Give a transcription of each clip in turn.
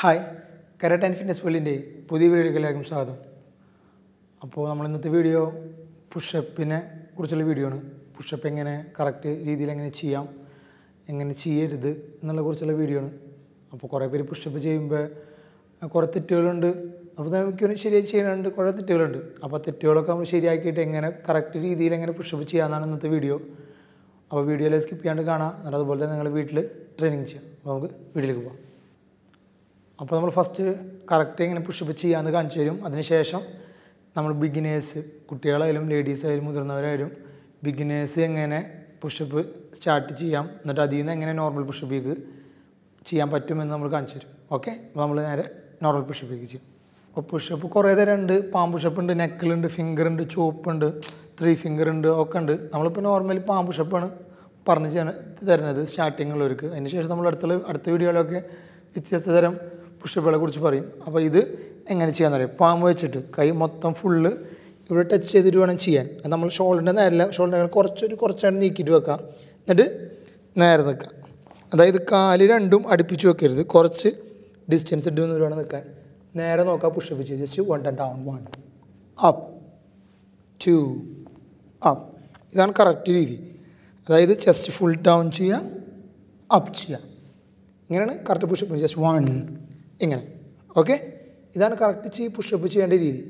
hi karate and fitness വേൾഡിൻ്റെ പുതിയ വീഡിയോയിലേക്ക് എല്ലാവർക്കും സ്വാഗതം അപ്പോൾ നമ്മൾ ഇന്നത്തെ വീഡിയോ പുഷപ്പിനെ കുറിച്ചുള്ള വീഡിയോ ആണ് പുഷപ്പ് എങ്ങനെ കറക്റ്റ് രീതിയിൽ എങ്ങനെ ചെയ്യാം എങ്ങനെ ചെയ്യരുത് എന്നുള്ള കുറിച്ചുള്ള വീഡിയോ ആണ് അപ്പോൾ കുറേ പേര് പുഷപ്പ് ചെയ്യുമ്പോൾ കുറേ തെറ്റുകളുണ്ട് അപ്പോൾ നമുക്ക് ശരിയായി ചെയ്യാനുണ്ട് കുറേ തെറ്റുകളുണ്ട് അപ്പോൾ ആ തെറ്റുകളൊക്കെ നമ്മൾ ശരിയാക്കിയിട്ട് എങ്ങനെ കറക്റ്റ് രീതിയിൽ എങ്ങനെ പുഷപ്പ് ചെയ്യാമെന്നാണ് ഇന്നത്തെ വീഡിയോ അപ്പോൾ വീഡിയോയിൽ സ്കിപ്പ് ചെയ്യാണ്ട് കാണാം എന്നിട്ട് അതുപോലെ തന്നെ നിങ്ങൾ വീട്ടിൽ ട്രെയിനിങ് ചെയ്യാം അപ്പോൾ നമുക്ക് വീഡിയോയിലേക്ക് പോകാം അപ്പോൾ നമ്മൾ ഫസ്റ്റ് കറക്റ്റ് എങ്ങനെ പുഷപ്പ് ചെയ്യാമെന്ന് കാണിച്ചു തരും അതിനുശേഷം നമ്മൾ ബിഗിനേഴ്സ് കുട്ടികളായാലും ലേഡീസ് ആയാലും മുതിർന്നവരായാലും ബിഗിനേഴ്സ് എങ്ങനെ പുഷപ്പ് സ്റ്റാർട്ട് ചെയ്യാം എന്നിട്ട് അതിൽ നിന്ന് എങ്ങനെ നോർമൽ പുഷപ്പിലേക്ക് ചെയ്യാൻ പറ്റുമെന്ന് നമ്മൾ കാണിച്ചു തരും ഓക്കെ അപ്പോൾ നമ്മൾ നേരെ നോർമൽ പുഷപ്പിലേക്ക് ചെയ്യും അപ്പോൾ പുഷപ്പ് കുറേ തരം ഉണ്ട് പാം പുഷപ്പ് ഉണ്ട് നെക്കിലുണ്ട് ഫിംഗർ ഉണ്ട് ചോപ്പ് ഉണ്ട് ത്രീ ഫിംഗർ ഉണ്ട് ഒക്കെ ഉണ്ട് നമ്മളിപ്പോൾ നോർമലി പാം പുഷപ്പാണ് പറഞ്ഞ് ചെയ്യാൻ തരുന്നത് സ്റ്റാർട്ടിങ്ങുള്ളവർക്ക് അതിന് ശേഷം നമ്മൾ അടുത്തുള്ള അടുത്ത വീഡിയോയിലൊക്കെ വ്യത്യസ്ത തരം പുഷപ്പുകളെ കുറിച്ച് പറയും അപ്പോൾ ഇത് എങ്ങനെ ചെയ്യാന്ന് പറയും പാമ്പ് വെച്ചിട്ട് കൈ മൊത്തം ഫുള്ള് ഇവിടെ ടച്ച് ചെയ്തിട്ട് വേണം ചെയ്യാൻ അത് നമ്മൾ ഷോൾഡറിൻ്റെ നേരെ ഷോൾഡറിൻ്റെ കുറച്ചൊരു കുറച്ചാണ് നീക്കിയിട്ട് വെക്കാം എന്നിട്ട് നേരെ നിൽക്കാം അതായത് കാല് രണ്ടും അടുപ്പിച്ച് വെക്കരുത് കുറച്ച് ഡിസ്റ്റൻസ് ഇട്ട് വേണം നിൽക്കാൻ നേരെ നോക്കാം പുഷപ്പ് ചെയ്ത് just one down one up two up ഇതാണ് കറക്റ്റ് രീതി അതായത് ചെസ്റ്റ് ഫുൾ ഡൗൺ ചെയ്യുക അപ്പ് ചെയ്യുക ഇങ്ങനെയാണ് കറക്റ്റ് പുഷപ്പ് ജസ്റ്റ് വൺ ഇങ്ങനെ ഓക്കെ ഇതാണ് കറക്റ്റ് ചെയ് പുഷപ്പ് ചെയ്യേണ്ട രീതി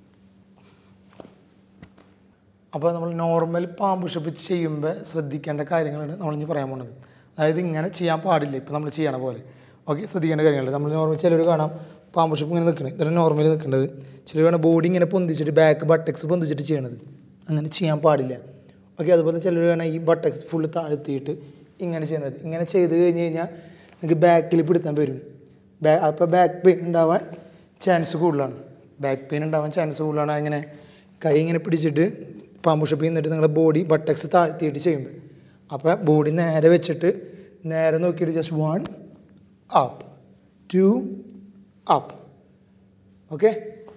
അപ്പോൾ നമ്മൾ നോർമൽ പാമ്പ് പുഷപ്പ് ചെയ്യുമ്പോൾ ശ്രദ്ധിക്കേണ്ട കാര്യങ്ങളാണ് നമ്മളിനി പറയാൻ പോകുന്നത് അതായത് ഇങ്ങനെ ചെയ്യാൻ പാടില്ല ഇപ്പോൾ നമ്മൾ ചെയ്യണ പോലെ ഓക്കെ ശ്രദ്ധിക്കേണ്ട കാര്യങ്ങൾ നമ്മൾ നോർമൽ ചിലർ കാണാം പാമ്പ് പുഷപ്പ് ഇങ്ങനെ നിൽക്കുന്നത് ഇതാണ് നോർമലി നിൽക്കേണ്ടത് ചിലർ കാണാം ബോഡി ഇങ്ങനെ പൊന്തിച്ചിട്ട് ബാക്ക് ബട്ടക്സ് പൊന്തിച്ചിട്ട് ചെയ്യണത് അങ്ങനെ ചെയ്യാൻ പാടില്ല ഓക്കെ അതുപോലെ ചിലർ കാണാം ഈ ബട്ടക്സ് ഫുള്ള് താഴ്ത്തിയിട്ട് ഇങ്ങനെ ചെയ്യണത് ഇങ്ങനെ ചെയ്ത് കഴിഞ്ഞ് കഴിഞ്ഞാൽ നിങ്ങൾക്ക് ബാക്കിൽ പിടുത്താൻ വരും ബാ അപ്പോൾ ബാക്ക് പെയിൻ ഉണ്ടാവാൻ ചാൻസ് കൂടുതലാണ് ബാക്ക് പെയിൻ ഉണ്ടാവാൻ ചാൻസ് കൂടുതലാണ് അങ്ങനെ കൈ ഇങ്ങനെ പിടിച്ചിട്ട് പാമ്പുഷപ്പ് ചെയ്യുന്നിട്ട് നിങ്ങളുടെ ബോഡി ബട്ടക്സ് താഴ്ത്തിയിട്ട് ചെയ്യുമ്പോൾ അപ്പോൾ ബോഡി നേരെ വെച്ചിട്ട് നേരെ നോക്കിയിട്ട് just one up two up okay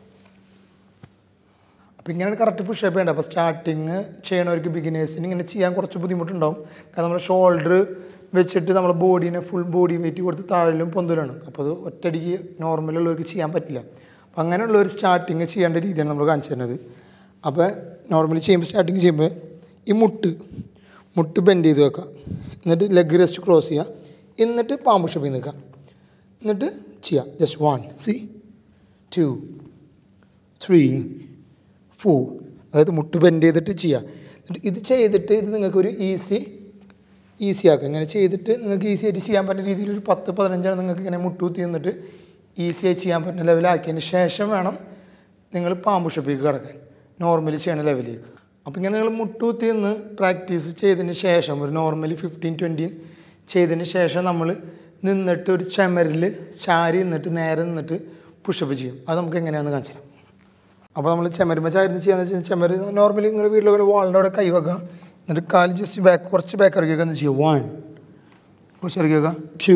അപ്പോൾ ഇങ്ങനെ കറക്റ്റ് പുഷപ്പ് ചെയ്യേണ്ട അപ്പോൾ സ്റ്റാർട്ടിങ് ചെയ്യണവർക്ക് ബിഗിനേഴ്സിന് ഇങ്ങനെ ചെയ്യാൻ കുറച്ച് ബുദ്ധിമുട്ടുണ്ടാവും കാരണം നമ്മുടെ ഷോൾഡർ വെച്ചിട്ട് നമ്മുടെ ബോഡീനെ ഫുൾ ബോഡി വെയിറ്റ് കൊടുത്ത് താഴിലും പൊന്തലാണ് അപ്പോൾ അത് ഒറ്റയടിക്ക് നോർമലുള്ളവർക്ക് ചെയ്യാൻ പറ്റില്ല അപ്പോൾ അങ്ങനെയുള്ള ഒരു സ്റ്റാർട്ടിങ് ചെയ്യേണ്ട രീതിയാണ് നമ്മൾ കാണിച്ചു തരുന്നത് അപ്പോൾ നോർമലി ചെയ്യുമ്പോൾ സ്റ്റാർട്ടിങ് ചെയ്യുമ്പോൾ ഈ മുട്ട് മുട്ട് ബെൻഡ് ചെയ്ത് വെക്കുക എന്നിട്ട് ലെഗ് റെസ്റ്റ് ക്രോസ് ചെയ്യുക എന്നിട്ട് പാമ്പ് ഷപ്പിൽ നിൽക്കുക എന്നിട്ട് ചെയ്യുക ജസ്റ്റ് വൺ സി ടു ത്രീ ഫോർ അതായത് മുട്ട് ബെൻഡ് ചെയ്തിട്ട് ചെയ്യുക എന്നിട്ട് ഇത് ചെയ്തിട്ട് ഇത് നിങ്ങൾക്കൊരു ഈസി ഈസി ആക്കുക ഇങ്ങനെ ചെയ്തിട്ട് നിങ്ങൾക്ക് ഈസി ആയിട്ട് ചെയ്യാൻ പറ്റുന്ന രീതിയിൽ ഒരു പത്ത് പതിനഞ്ചാണ് നിങ്ങൾക്ക് ഇങ്ങനെ മുട്ടുകുത്തി നിന്നിട്ട് ഈസി ആയി ചെയ്യാൻ പറ്റുന്ന ലെവലാക്കിയതിന് ശേഷം വേണം നിങ്ങൾ പാമ്പ് ഷപ്പിലേക്ക് കിടക്കാൻ നോർമലി ചെയ്യണ ലെവലിലേക്ക് അപ്പോൾ ഇങ്ങനെ നിങ്ങൾ മുട്ടുകുത്തി നിന്ന് പ്രാക്ടീസ് ചെയ്തതിന് ശേഷം ഒരു നോർമലി ഫിഫ്റ്റീൻ ട്വൻറ്റീൻ ചെയ്തതിന് ശേഷം നമ്മൾ നിന്നിട്ട് ഒരു ചമരിൽ ചാരി നിന്നിട്ട് നേരെ നിന്നിട്ട് പുഷപ്പ് ചെയ്യും അത് നമുക്ക് എങ്ങനെയാണെന്ന് കാണിച്ചു തരാം അപ്പോൾ നമ്മൾ ചെമരുമ്പോൾ ചാരി ചെയ്യാന്ന് വെച്ചാൽ ചെമര് നോർമലി നിങ്ങൾ വീട്ടിലൊക്കെ വാളിൻ്റെ അവിടെ കൈ വെക്കുക എന്നിട്ട് കാല് ജസ്റ്റ് ബാക്ക് കുറച്ച് ബാക്ക് ഇറക്കി വെക്കുക എന്ന് ചെയ്യുക വൺ കുറച്ച് ഇറക്കി വെക്കുക two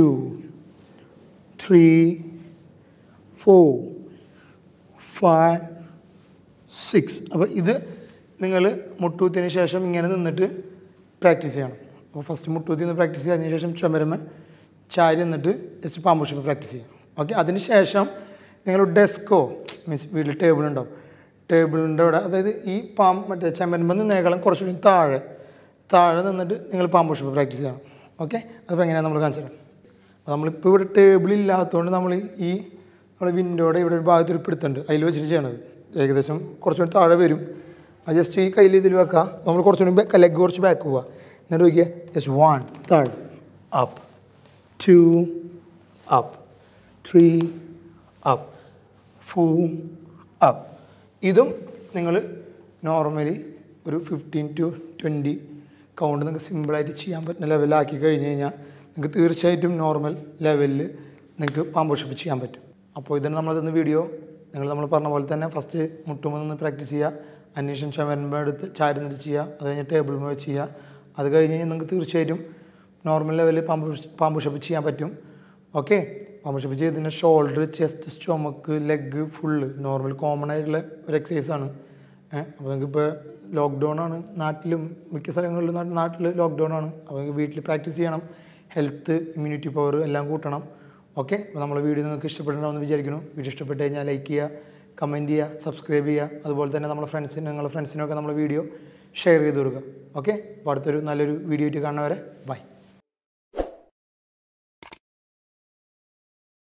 three four five six അപ്പോൾ ഇത് നിങ്ങൾ മുട്ടൂത്തിന് ശേഷം ഇങ്ങനെ നിന്നിട്ട് പ്രാക്ടീസ് ചെയ്യണം അപ്പോൾ ഫസ്റ്റ് മുട്ടൂത്തി നിന്ന് പ്രാക്ടീസ് ചെയ്തതിന് ശേഷം ചുമരുമ ചാരി നിന്നിട്ട് ജസ്റ്റ് പാമ്പുഷിപ്പ് പ്രാക്ടീസ് ചെയ്യാം ഓക്കെ അതിന് ശേഷം നിങ്ങൾ ഡെസ്കോ മീൻസ് വീട്ടിൽ ടേബിൾ ഉണ്ടാവും ടേബിളിൻ്റെ അവിടെ അതായത് ഈ പാം മറ്റേ ചമ്മരുമ്പോൾ നിന്നേക്കാളും കുറച്ചുകൂടി താഴെ താഴെ നിന്നിട്ട് നിങ്ങൾ പാമ്പുഷിപ്പ് പ്രാക്ടീസ് ചെയ്യണം ഓക്കെ അതിപ്പോൾ എങ്ങനെയാണ് നമ്മൾ കാണിച്ചു തരാം അപ്പോൾ നമ്മളിപ്പോൾ ഇവിടെ ടേബിൾ ഇല്ലാത്തതുകൊണ്ട് നമ്മൾ ഈ നമ്മൾ വിൻഡോയുടെ ഇവിടെ ഒരു ഭാഗത്ത് ഒരു പിടുത്തുണ്ട് അതിൽ വെച്ചിട്ട് ചെയ്യണത് ഏകദേശം കുറച്ചുകൂടി താഴെ വരും അത് ജസ്റ്റ് ഈ കയ്യിൽ ഇതിൽ വെക്കുക നമ്മൾ കുറച്ചുകൂടി ലെഗ് കുറച്ച് ബാക്ക് പോവുക എന്നിട്ട് നോക്കിയാൽ just one third up two up three up four up ഇതും നിങ്ങൾ നോർമലി ഒരു ഫിഫ്റ്റീൻ ടു ട്വൻറ്റി കൗണ്ട് നിങ്ങൾക്ക് സിമ്പിളായിട്ട് ചെയ്യാൻ പറ്റുന്ന ലെവലാക്കി കഴിഞ്ഞ് കഴിഞ്ഞാൽ നിങ്ങൾക്ക് തീർച്ചയായിട്ടും നോർമൽ ലെവലിൽ നിങ്ങൾക്ക് പാമ്പോഷിപ്പ് ചെയ്യാൻ പറ്റും അപ്പോൾ ഇതിന് നമ്മൾ തന്ന വീഡിയോ നിങ്ങൾ നമ്മൾ പറഞ്ഞ പോലെ തന്നെ ഫസ്റ്റ് മുട്ടുമ്പോൾ നിന്ന് പ്രാക്ടീസ് ചെയ്യുക അന്വേഷണം ചുമരുമ്പോൾ എടുത്ത് ചാരുന്നിട്ട് ചെയ്യുക അത് കഴിഞ്ഞ് ടേബിൾ വെച്ച് ചെയ്യുക അത് കഴിഞ്ഞ് കഴിഞ്ഞാൽ നിങ്ങൾക്ക് തീർച്ചയായിട്ടും നോർമൽ ലെവലിൽ പാമ്പ് പാമ്പുഷപ്പ് ചെയ്യാൻ പറ്റും ഓക്കെ പാമ്പുഷപ്പ് ചെയ്തതിന് shoulder chest stomach leg full normal common ആയിട്ടുള്ള ഒരു എക്സസൈസാണ് അപ്പോൾ നിങ്ങൾക്കിപ്പോൾ ലോക്ക്ഡൗൺ ആണ് നാട്ടിലും മിക്ക സ്ഥലങ്ങളിലും നാട്ടിൽ ലോക്ക്ഡൗൺ ആണ് അപ്പോൾ നിങ്ങൾക്ക് വീട്ടിൽ പ്രാക്ടീസ് ചെയ്യണം ഹെൽത്ത് ഇമ്മ്യൂണിറ്റി പവർ എല്ലാം കൂട്ടണം ഓക്കെ അപ്പോൾ നമ്മളെ വീഡിയോ നിങ്ങൾക്ക് ഇഷ്ടപ്പെട്ടിട്ടുണ്ടാവുമെന്ന് വിചാരിക്കുന്നു വീഡിയോ ഇഷ്ടപ്പെട്ട് കഴിഞ്ഞാൽ ലൈക്ക് ചെയ്യുക കമൻറ്റ് ചെയ്യുക സബ്സ്ക്രൈബ് ചെയ്യുക അതുപോലെ തന്നെ നമ്മുടെ ഫ്രണ്ട്സിന് നിങ്ങളുടെ ഫ്രണ്ട്സിനൊക്കെ നമ്മുടെ വീഡിയോ ഷെയർ ചെയ്ത് കൊടുക്കുക ഓക്കെ അപ്പോൾ അടുത്തൊരു നല്ലൊരു വീഡിയോ ആയിട്ട് കാണുന്നവരെ ബൈ